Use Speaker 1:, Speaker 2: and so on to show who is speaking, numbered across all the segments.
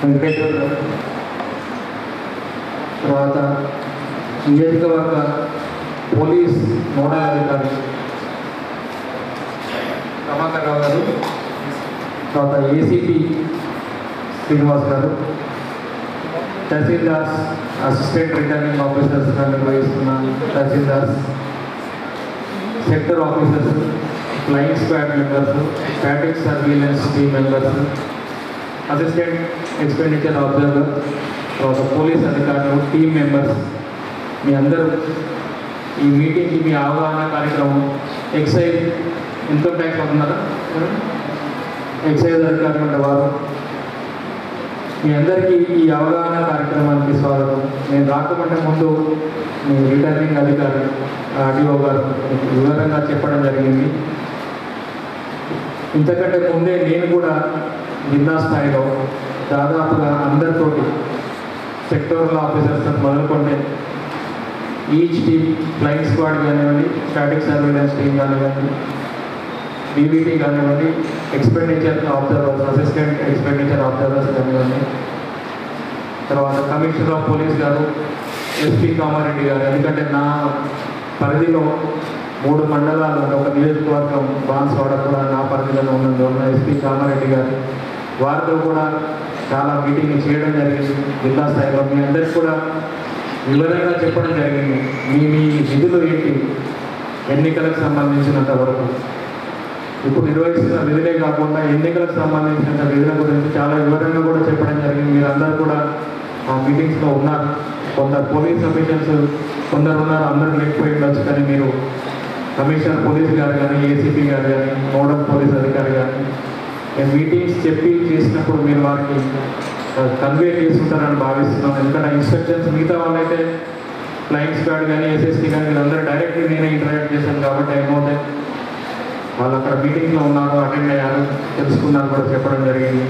Speaker 1: వెంకటేశ్వర గారు తర్వాత నియోజకవర్గ పోలీస్ నోడల్ అధికారి ప్రభాకర్ రావు గారు తర్వాత ఏసీపీ శ్రీనివాస్ గారు తహసీల్దార్స్ అసిస్టెంట్ రిటర్నింగ్ ఆఫీసర్స్గా నిర్వహిస్తున్న tahsildars sector officers flying squad members static surveillance team members assistant expenditure observer తర్వాత పోలీస్ అధికారులు టీమ్ మెంబర్స్ మీ అందరూ ఈ మీటింగ్కి మీ అవగాహన కార్యక్రమం ఎక్సైజ్ ఎంతో ట్యాక్స్ అవుతున్నారా ఎక్సైజ్ అధికారులు వారు మీ అందరికీ ఈ అవగాహన కార్యక్రమానికి స్వాగతం నేను రాకమంటే ముందు మీ రిటర్నింగ్ అధికారి ఆర్డీఓ గారు మీకు వివరంగా చెప్పడం జరిగింది ఇంతకంటే ముందే నేను కూడా జిల్లా స్థాయిలో దాదాపుగా అందరితోటి సెక్టోరల్ ఆఫీసర్స్ మొదలుకుంటే ఈచ్ టీమ్ ఫ్లయింగ్ స్క్వాడ్ కానివ్వండి స్టాటిక్ సర్వేలెన్స్ టీమ్ కానివ్వండి బీబీటీ కానివ్వండి expenditure observers assistant expenditure observers కానివ్వండి తర్వాత కమిషనర్ ఆఫ్ పోలీస్ గారు ఎస్పీ కామారెడ్డి గారు ఎందుకంటే నా పరిధిలో మూడు మండలాలు అంటే ఒక నియోజకవర్గం బాన్స్వాడ కూడా నా పరిధిలో ఉన్నందువల్ల ఎస్పీ కామారెడ్డి గారు వారితో కూడా చాలా మీటింగ్ చేయడం జరిగింది జిల్లా స్థాయిలో మీ అందరికీ కూడా వివరంగా చెప్పడం జరిగింది మీ మీ విధులు ఏంటి ఎన్నికలకు సంబంధించినంత వరకు ఇప్పుడు నిర్వహిస్తున్న విధులే కాకుండా ఎన్నికలకు సంబంధించిన విధుల గురించి చాలా వివరంగా కూడా చెప్పడం జరిగింది మీరందరూ కూడా ఆ మీటింగ్స్లో ఉన్నారు కొందరు పోలీస్ అఫీషియల్స్ కొందరు ఉన్నారు అందరూ లేకపోయి ఉండొచ్చు కానీ మీరు కమిషనర్ పోలీస్ గారు కానీ ఏసీపీ గారు కానీ నోడల్ పోలీస్ అధికారి కానీ నేను మీటింగ్స్ చెప్పి చేసినప్పుడు మీరు వారికి కన్వే చేసుకుంటారని భావిస్తున్నాను ఎందుకంటే ఇన్స్ట్రక్షన్స్ మిగతా వాళ్ళైతే ఫ్లయింగ్ స్క్వాడ్ కానీ ఎస్ఎస్టీ కానీ వీళ్ళందరూ డైరెక్ట్లీ నేనే ఇంటరాక్ట్ చేశాను కాబట్టి ఏమవుతాయి వాళ్ళు అక్కడ మీటింగ్లో ఉన్నారు అటెండ్ అయ్యారు తెలుసుకున్నారు కూడా చెప్పడం జరిగింది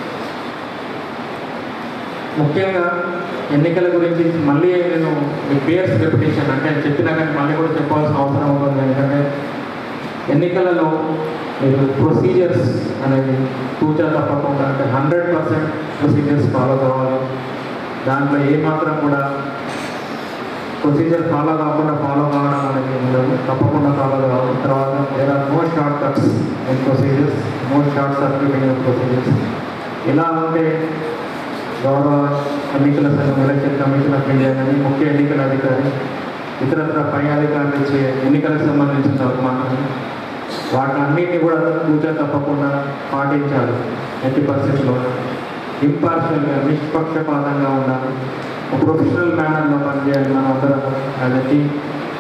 Speaker 1: ముఖ్యంగా ఎన్నికల గురించి మళ్ళీ నేను మీ పేర్స్ రెప్యుటేషన్ అంటే చెప్పినా కానీ మళ్ళీ కూడా చెప్పాల్సిన అవసరం ఉంటుంది ఎందుకంటే ఎన్నికలలో మీరు ప్రొసీజర్స్ అనేది తూచా తప్పకుండా అంటే హండ్రెడ్ పర్సెంట్ ప్రొసీజర్స్ ఫాలో కావాలి దాంట్లో ఏమాత్రం కూడా ప్రొసీజర్ ఫాలో కాకుండా ఫాలో కావడం అనేది ఉండదు తప్పకుండా ఫాలో కావాలి తర్వాత there are no short cuts in procedures no short circuiting in procedures ఎలా ఉంటే గౌరవ ఎన్నికల సంఘం ఎలక్షన్ కమిషన్ ఆఫ్ ఇండియా కానీ ముఖ్య ఎన్నికల అధికారి ఇతరత్ర పై అధికారులు ఇచ్చే ఎన్నికలకు సంబంధించిన మాత్రమే వాటన్నిటిని కూడా పూజ తప్పకుండా పాటించాలి ఎట్టి పరిస్థితుల్లో ఇంపార్షియల్గా నిష్పక్షపాతంగా ఉండాలి ప్రొఫెషనల్ మేనర్లో పనిచేయాలి మనం అందరం యాజ్ ఎ టీమ్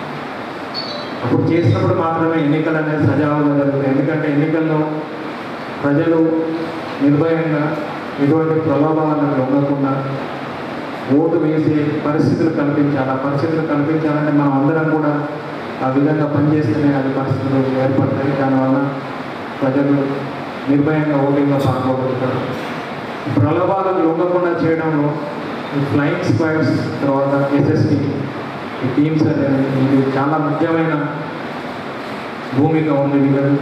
Speaker 1: అప్పుడు చేసినప్పుడు మాత్రమే ఎన్నికలు అనేది సజావుగా జరుగుతాయి ఎందుకంటే ఎన్నికల్లో ప్రజలు నిర్భయంగా ఎటువంటి ప్రలోభాలను లొంగకుండా ఓటు వేసే పరిస్థితులు కల్పించాలి ఆ పరిస్థితులు కల్పించాలంటే మనం అందరం కూడా ఆ విధంగా పనిచేస్తేనే అది పరిస్థితులు ఏర్పడతాయి దానివల్ల ప్రజలు నిర్భయంగా ఓటింగ్లో పాల్గొగలుగుతారు ప్రలోభాలకు లొంగకుండా చేయడంలో ఈ ఫ్లయింగ్ స్క్వాడ్స్ తర్వాత ఎస్ఎస్టీ ఈ టీమ్స్ అనేది ఇది చాలా ముఖ్యమైన భూమిక ఉంది వీళ్ళు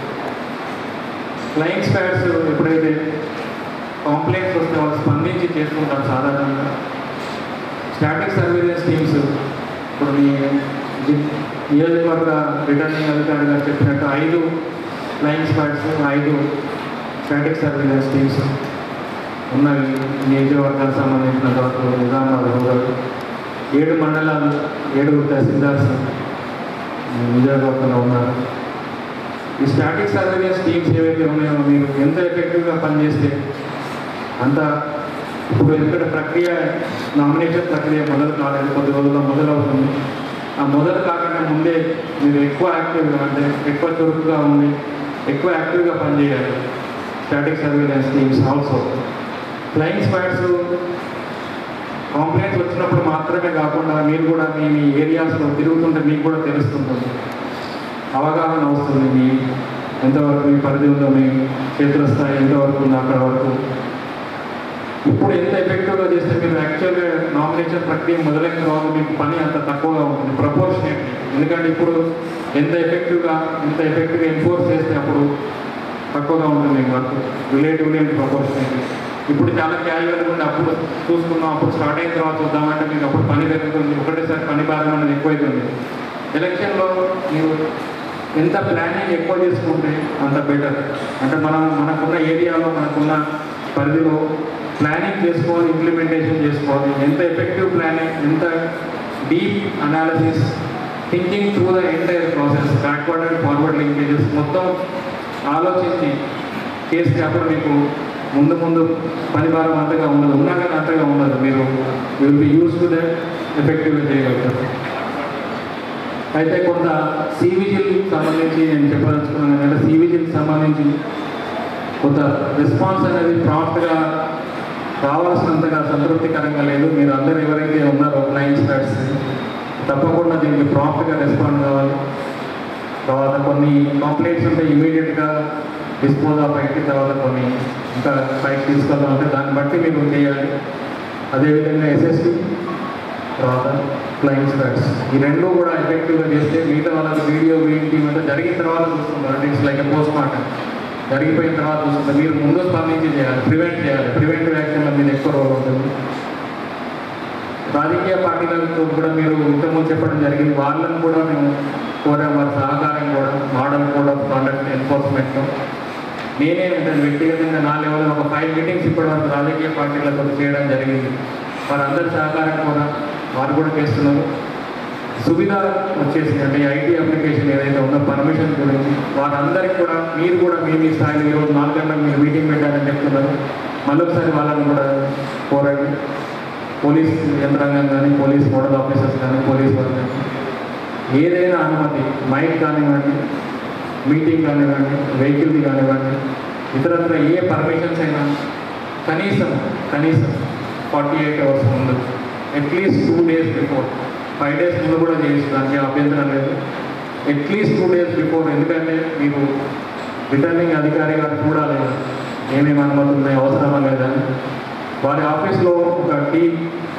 Speaker 1: ఫ్లయింగ్ స్క్వాడ్స్ ఎప్పుడైతే కాంప్లైంట్స్ వస్తే వాళ్ళు స్పందించి చేసుకుంటారు సాధారణంగా స్టాటిక్ సర్వీలెన్స్ టీమ్స్ ఇప్పుడు మీ జి- నియోజకవర్గ రిటర్నింగ్ అధికారి గారు చెప్పినట్టు ఐదు ఫ్లయింగ్ స్క్వాడ్స్ ఐదు స్టాటిక్ సర్వీలెన్స్ టీమ్స్ ఉన్నవి నియోజకవర్గానికి సంబంధించిన వరకు నిజామాబాద్ రూరల్ ఏడు మండలాలు ఏడు తహసీల్దార్స్ నియోజకవర్గంలో ఉన్నారు ఈ స్టాటిక్ సర్వేలెన్స్ టీమ్స్ ఏవైతే ఉన్నాయో మీరు ఎంత ఎఫెక్టివ్గా పనిచేస్తే అంత ఇప్పుడు ఎందుకంటే ప్రక్రియ నామినేషన్ ప్రక్రియ మొదలు కాలేదు కొద్ది రోజుల్లో మొదలవుతుంది ఆ మొదలు కాకుండా ముందే మీరు ఎక్కువ యాక్టివ్గా అంటే ఎక్కువ చురుకుగా ఉండి ఎక్కువ యాక్టివ్గా పనిచేయాలి static surveillance teams also flying squads complaints వచ్చినప్పుడు మాత్రమే కాకుండా మీరు కూడా మీ మీ ఏరియాస్లో తిరుగుతుంటే మీకు కూడా తెలుస్తుంటుంది అవగాహన వస్తుంది మీ ఎంతవరకు మీ పరిధి ఉందో మీ క్షేత్రస్థాయి ఎంతవరకు ఉందో అక్కడ వరకు ఇప్పుడు ఎంత ఎఫెక్టివ్గా చేస్తే మీరు యాక్చువల్గా నామినేషన్ ప్రక్రియ మొదలైన తర్వాత మీకు పని అంత తక్కువగా ఉంటుంది ప్రపోర్షనేట్ ఎందుకంటే ఇప్పుడు ఎంత ఎఫెక్టివ్గా ఎంత ఎఫెక్టివ్గా ఎన్ఫోర్స్ చేస్తే అప్పుడు తక్కువగా ఉంటుంది మీకు వర్క్ రిలేటివ్లీ అండ్ ప్రపోర్షనేట్ ఇప్పుడు చాలా క్యాజువల్గా ఉంది అప్పుడు చూసుకుందాం అప్పుడు స్టార్ట్ అయిన తర్వాత చూద్దామంటే మీకు అప్పుడు పని పెరుగుతుంది ఒకటేసారి పని భారం అనేది ఎక్కువైతుంది ఎలక్షన్లో మీరు ఎంత ప్లానింగ్ ఎక్కువ చేసుకుంటే అంత బెటర్ అంటే మనం మనకున్న ఏరియాలో మనకున్న పరిధిలో ప్లానింగ్ చేసుకోవాలి ఇంప్లిమెంటేషన్ చేసుకోవాలి ఎంత ఎఫెక్టివ్ ప్లానింగ్ ఎంత deep analysis thinking through the entire process backward and forward linkages మొత్తం ఆలోచించి చేస్తే అప్పుడు మీకు ముందు ముందు పని భారం అంతగా ఉండదు ఉన్నా కానీ అంతగా ఉండదు మీరు will be use to that ఎఫెక్టివ్గా చేయగలుగుతారు అయితే కొంత సివిజిల్ సంబంధించి నేను చెప్పదలుచుకున్నాను ఏంటంటే సివిజిల్ సంబంధించి కొంత రెస్పాన్స్ అనేది ప్రాంప్ట్గా రావాల్సినంతగా సంతృప్తికరంగా లేదు మీరు అందరూ ఎవరైతే ఉన్నారో క్లయింట్స్ ఫ్యాట్స్ తప్పకుండా దీనికి ప్రాంప్ట్గా రెస్పాండ్ కావాలి తర్వాత కొన్ని కంప్లైంట్స్ ఉంటే ఇమీడియట్గా డిస్పోజ్ ఆఫ్ అయిన తర్వాత కొన్ని ఇంకా పైకి తీసుకెళ్దాం అంటే దాన్ని బట్టి మీరు చేయాలి అదేవిధంగా ఎస్ఎస్పి తర్వాత క్లయింట్స్ ఫ్యాట్స్ ఈ రెండు కూడా ఎఫెక్టివ్గా చేస్తే మిగతా వాళ్ళకి వీడియో వీడియో అంటే జరిగిన తర్వాత చూస్తుంటారు అంటే ఇట్స్ లైక్ పోస్ట్ మార్టం జరిగిపోయిన తర్వాత చూస్తుంటారు మీరు ముందు స్పందించి చేయాలి ప్రివెంట్ చేయాలి ప్రివెంటివ్ యాక్షన్లో మీద ఎక్కువ రోల్ ఉంటుంది రాజకీయ పార్టీలతో కూడా మీరు ఇంతకుముందు చెప్పడం జరిగింది వాళ్ళని కూడా మేము కోరాం వారి సహకారం కూడా model code of conduct enforcement నేనే అంటే వ్యక్తిగతంగా నా లెవెల్ ఒక ఫైవ్ మీటింగ్స్ ఇప్పటివరకు రాజకీయ పార్టీలతో చేయడం జరిగింది వారందరి సహకారం కూడా వారు కూడా చేస్తున్నారు సువిధ వచ్చేసింది అంటే ఐటీ అప్లికేషన్ ఏదైతే ఉందో పర్మిషన్ గురించి వారందరికీ కూడా మీరు కూడా మీ మీ స్థాయిలో ఈరోజు నాలుగు గంటలకు మీరు మీటింగ్ పెట్టాలని చెప్తున్నారు మళ్ళొకసారి వాళ్ళని కూడా కోరండి పోలీస్ యంత్రాంగం కానీ పోలీస్ మోడల్ ఆఫీసర్స్ కానీ పోలీస్ వారు కానీ ఏదైనా అనుమతి మైక్ కానివ్వండి మీటింగ్ కానివ్వండి వెహికల్ది కానివ్వండి ఇతరత్ర ఏ పర్మిషన్స్ అయినా కనీసం కనీసం ఫార్టీ ఎయిట్ అవర్స్ ముందు at least two days before five days ముందు కూడా చేయొచ్చు దానికి అభ్యంతరం లేదు అట్లీస్ట్ టూ డేస్ బిఫోర్ ఎందుకంటే మీకు రిటర్నింగ్ అధికారి గారు చూడాలి ఏమేమి అనుమతులు ఉన్నాయి అవసరమా లేదా అని. వారి ఆఫీస్లో ఒక టీమ్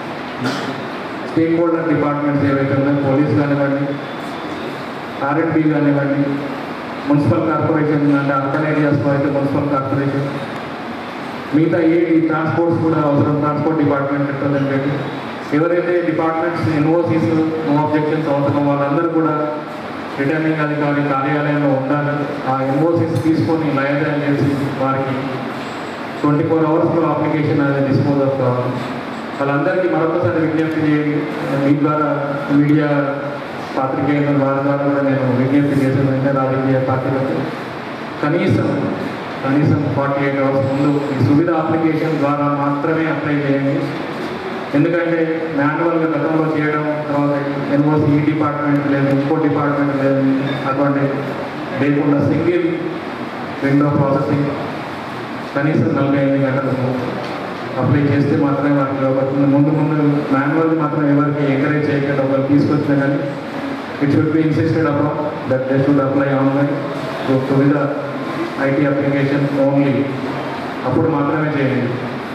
Speaker 1: స్టేక్ హోల్డర్ డిపార్ట్మెంట్స్ ఏవైతే ఉన్నాయో పోలీస్ కానివ్వండి ఆర్ఎండ్బి కానివ్వండి మున్సిపల్ కార్పొరేషన్ అంటే అర్బన్ ఏరియాస్లో అయితే మున్సిపల్ కార్పొరేషన్ మిగతా ఏ ట్రాన్స్పోర్ట్స్ కూడా అవసరం ట్రాన్స్పోర్ట్ డిపార్ట్మెంట్ రిప్రజెంటేటివ్ ఎవరైతే డిపార్ట్మెంట్స్ ఎన్ఓసీస్ నో అబ్జెక్షన్స్ అవసరం వాళ్ళందరూ కూడా రిటర్నింగ్ అధికారి కార్యాలయంలో ఉండాలి ఆ ఎన్ఓసీస్ తీసుకొని లయజాయిన్ చేసి వారికి ట్వంటీ ఫోర్ అవర్స్లో అప్లికేషన్ అనేది డిస్పోజ్ ఆఫ్ కావాలి వాళ్ళందరికీ మరొకసారి విజ్ఞప్తి చేయండి మీ ద్వారా మీడియా పాత్రికేయుల వారి ద్వారా కూడా నేను విజ్ఞప్తి చేసేదంటే రాజకీయ పార్టీలకు కనీసం కనీసం ఫార్టీ ఎయిట్ అవర్స్ ముందు ఈ సువిధ అప్లికేషన్ ద్వారా మాత్రమే అప్లై చేయండి ఎందుకంటే మాన్యువల్గా గతంలో చేయడం తర్వాత ఎన్ఓసి ఈ డిపార్ట్మెంట్ లేదు ఇంకో డిపార్ట్మెంట్ లేదు అటువంటి లేకుండా సింగిల్ విండో ప్రాసెసింగ్ కనీసం నలభై ఎనిమిది గంటలకు అప్లై చేస్తే మాత్రమే వారికి ఇవ్వబడుతుంది ముందు ముందు మాన్యువల్ మాత్రం ఎవరికి ఎంకరేజ్ చేయకుండా ఒకరు తీసుకొచ్చినా కానీ it should be insisted upon that they should apply online to with IT application only అప్పుడు మాత్రమే చేయండి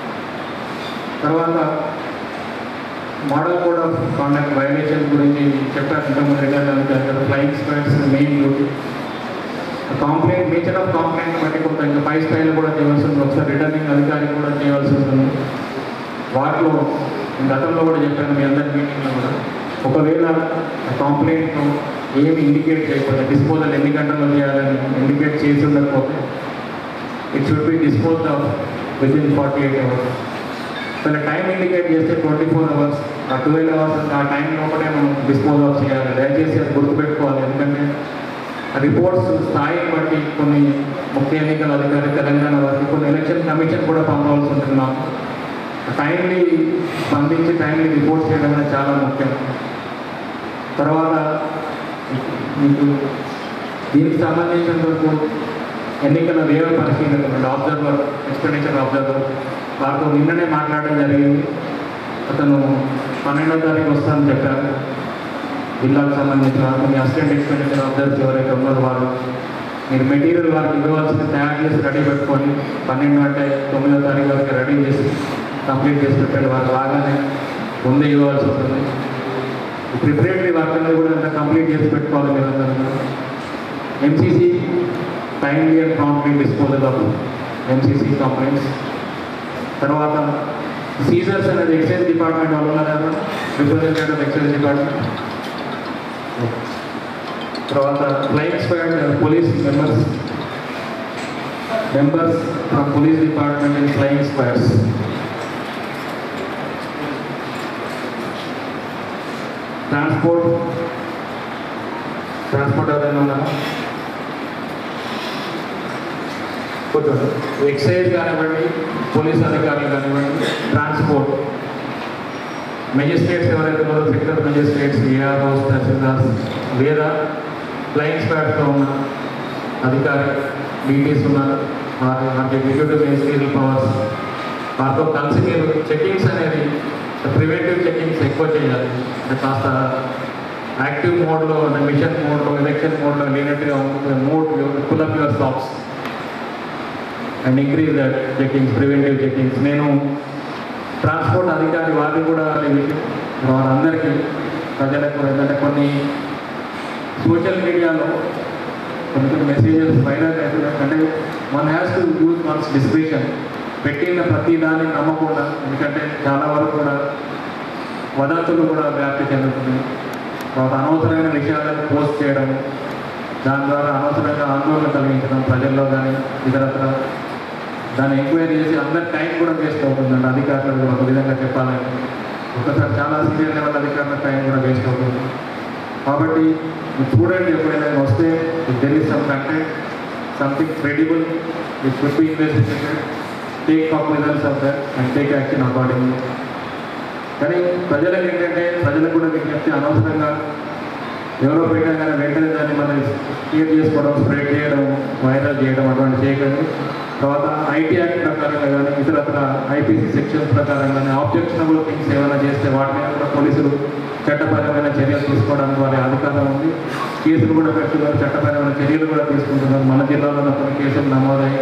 Speaker 1: తర్వాత model code of conduct violation గురించి చెప్పారు ఇంతకుముందు return flying squads main duty complaint nature of complaint బట్టి కొంత ఇంకా పై స్థాయిలో కూడా చేయవలసి ఉంటుంది ఒకసారి రిటర్నింగ్ అధికారి కూడా చేయవలసి ఉంటుంది వాటిలో నేను గతంలో కూడా చెప్పాను మీ అందరి మీటింగ్లో కూడా ఒకవేళ కాంప్లైంట్ ఏమి ఇండికేట్ చేయకపోతే డిస్పోజల్ ఎన్ని గంటల్లో చేయాలని ఇండికేట్ చేసి ఉండకపోతే it should be dispose of within forty eight hours తన టైం ఇండికేట్ చేస్తే ట్వంటీ ఫోర్ అవర్స్ ఆ ట్వెల్వ్ అవర్స్ ఆ టైం లోపలే మనం డిస్పోజ్ ఆఫ్ చేయాలి దయచేసి అది గుర్తుపెట్టుకోవాలి ఎందుకంటే రిపోర్ట్స్ స్థాయిని బట్టి కొన్ని ముఖ్య ఎన్నికల అధికారి తెలంగాణ వారికి కొన్ని ఎలక్షన్ కమిషన్ కూడా పంపవలసి ఉంటుంది మాకు టైంలీ స్పందించి టైంలీ రిపోర్ట్ చేయడం అనేది చాలా ముఖ్యం తర్వాత మీకు దీనికి సంబంధించినంత వరకు ఎన్నికల వ్యయ పరిశీలన అబ్జర్వర్ ఎక్స్పెండిచర్ అబ్జర్వర్ వారితో నిన్ననే మాట్లాడడం జరిగింది అతను పన్నెండో తారీఖు వస్తానని చెప్పారు జిల్లాకు సంబంధించిన కొన్ని అసిస్టెంట్ ఎక్స్పెండిచర్ అబ్జర్వర్స్ ఎవరైతే ఉన్నారో వారు మీరు మెటీరియల్ వారికి ఇవ్వవలసింది తయారు చేసి రెడీ పెట్టుకొని పన్నెండు అంటే తొమ్మిదో తారీఖు వరకు రెడీ చేసి కంప్లీట్ చేసి పెట్టండి వారు రాగానే ముందే ఇవ్వవలసి ఉంటుంది ప్రిపరేటరీ వర్క్ అనేది కూడా అంతా కంప్లీట్ చేసి పెట్టుకోవాలి మీరు అందరూ MCC timely and promptly disposal of MCC complaints తర్వాత సీజర్స్ అనేది ఎక్సైజ్ డిపార్ట్మెంట్ వాళ్ళు ఉన్నారు రిప్రజెంటేటివ్ ఎక్సైజ్ డిపార్ట్మెంట్ తర్వాత flying squad police members members from police department in flying squads transport transport ఎవరైనా ఉన్నారా కూర్చోండి ఎక్సైజ్ కానివ్వండి పోలీస్ అధికారులు కానివ్వండి ట్రాన్స్పోర్ట్ మెజిస్ట్రేట్స్ ఎవరైతే ఉన్నారో సెక్టర్ మెజిస్ట్రేట్స్ ఏఆర్ఓస్ తహసీల్దార్స్ లేదా ఫ్లయింగ్ స్క్వాడ్స్లో ఉన్న అధికారి డీటీస్ ఉన్నారు వారి వారికి ఎగ్జిక్యూటివ్ మినిస్ట్రియల్ పవర్స్ వారితో కలిసి మీరు చెకింగ్స్ అనేది ప్రివెంటివ్ చెకింగ్స్ ఎక్కువ చేయాలి అంటే కాస్త యాక్టివ్ మోడ్లో మిషన్ మోడ్లో ఎలక్షన్ మోడ్లో లేనట్టుగా mode full up your stocks and increase that checkings preventive checkings నేను ట్రాన్స్పోర్ట్ అధికారి వారిని కూడా ఈ విషయం వారందరికీ ప్రజలకు ఏంటంటే కొన్ని సోషల్ మీడియాలో కొన్ని కొన్ని మెసేజెస్ వైరల్ అవుతున్నాయి అంటే one has to use one's description పెట్టిన ప్రతి దాన్ని నమ్మకుండా ఎందుకంటే చాలా వరకు కూడా వదంతులు కూడా వ్యాప్తి చెందుతున్నాయి తర్వాత అనవసరమైన విషయాలను పోస్ట్ చేయడం దాని ద్వారా అనవసరంగా ఆందోళన కలిగించడం ప్రజల్లో కానీ ఇతరత్ర దాన్ని ఎంక్వైరీ చేసి అందరి టైం కూడా వేస్ట్ అవుతుందండి అధికారులకు కూడా ఒక విధంగా చెప్పాలంటే ఒకసారి చాలా సీనియర్ లెవెల్ అధికారుల టైం కూడా వేస్ట్ అవుతుంది కాబట్టి మీరు చూడండి ఎప్పుడైనా వస్తే there is some content something credible it should be investigated take cognizance of that and take action according కానీ ప్రజలకు ఏంటంటే ప్రజలకు కూడా విజ్ఞప్తి అనవసరంగా ఎవరో పెట్టినా కానీ వెంటనే దాన్ని మనం క్రియేట్ చేసుకోవడం స్ప్రెడ్ చేయడం వైరల్ చేయడం అటువంటి చేయకండి తర్వాత ఐటీ యాక్ట్ ప్రకారంగా కానీ ఇతరత్ర ఐపీసీ సెక్షన్స్ ప్రకారం కానీ ఆబ్జెక్షనబుల్ థింగ్స్ ఏమైనా చేస్తే వాటి మీద కూడా పోలీసులు చట్టపరమైన చర్యలు తీసుకోవడానికి వారి అధికారం ఉంది కేసులు కూడా పెడుతున్నారు చట్టపరమైన చర్యలు కూడా తీసుకుంటున్నారు మన జిల్లాలో కొన్ని కేసులు నమోదయ్యాయి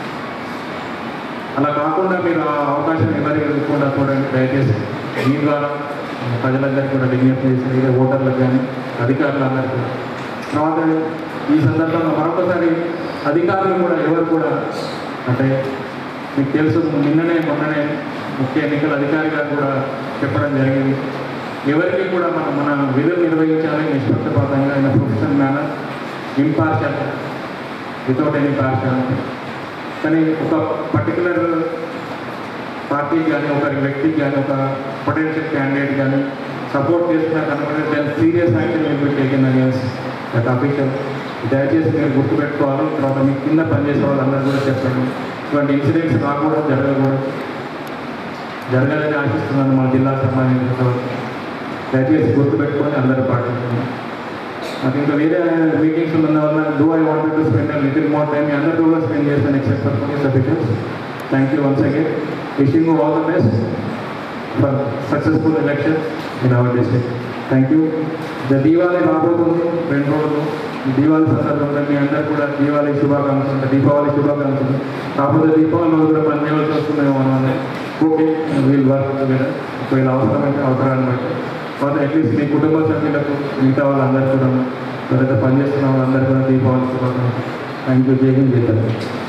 Speaker 1: అలా కాకుండా మీరు ఆ అవకాశం ఎవరికి ఇవ్వకుండా చూడండి దయచేసి మీ ద్వారా ప్రజలందరికీ కూడా విజ్ఞప్తి చేసి ఇదే ఓటర్లకు కానీ అధికారులందరికీ కూడా తర్వాత ఈ సందర్భంగా మరొకసారి అధికారులు కూడా ఎవరు కూడా అంటే మీకు తెలుసు నిన్ననే మొన్ననే ముఖ్య ఎన్నికల అధికారి గారు కూడా చెప్పడం జరిగింది ఎవరికి కూడా మనం మన విధులు నిర్వహించాలి నిష్పక్షపాతంగా in professional manner impartial without any partiality కానీ ఒక పర్టికులర్ పార్టీకి కానీ ఒక వ్యక్తికి కానీ ఒక పొటెన్షియల్ క్యాండిడేట్ కానీ సపోర్ట్ చేస్తున్నా కనుక దాని serious action will be taken against that official దయచేసి మీరు గుర్తుపెట్టుకోవాలి తర్వాత మీ కింద పనిచేసే వాళ్ళందరూ కూడా చెప్పండి ఇటువంటి ఇన్సిడెంట్స్ రాకూడదు జరగకూడదు జరగాలని ఆశిస్తున్నాను మా జిల్లాకు సంబంధించిన దయచేసి గుర్తుపెట్టుకొని అందరూ పాటిస్తున్నాను నాకు ఇంకా వేరే మీటింగ్స్ ఉన్న వల్ల do I wanted to spend little more time మీ అందరూ కూడా స్పెండ్ చేస్తాను except for police officials thank you once again wishing you all the best for successful election in our district thank you the Diwali రాబోతుంది రెండు రోజులు ఈ దీవాళి సందర్భంగా మీ అందరూ కూడా దీవాళి శుభాకాంక్షలు దీపావళి శుభాకాంక్షలు కాకపోతే దీపావళి రోజు కూడా పని చేయవలసి వస్తుందేమో మనం ఓకే వీళ్ళు వర్క్ టుగెదర్ ఒకవేళ అవసరమైతే అవసరాన్ని బట్టి తర్వాత అట్లీస్ట్ మీ కుటుంబ సభ్యులకు మిగతా వాళ్ళందరూ కూడా ఎవరైతే పనిచేస్తున్న వాళ్ళందరూ కూడా దీపావళి శుభాకాంక్షలు థ్యాంక్ యూ జై హింద్ జై తెలంగాణ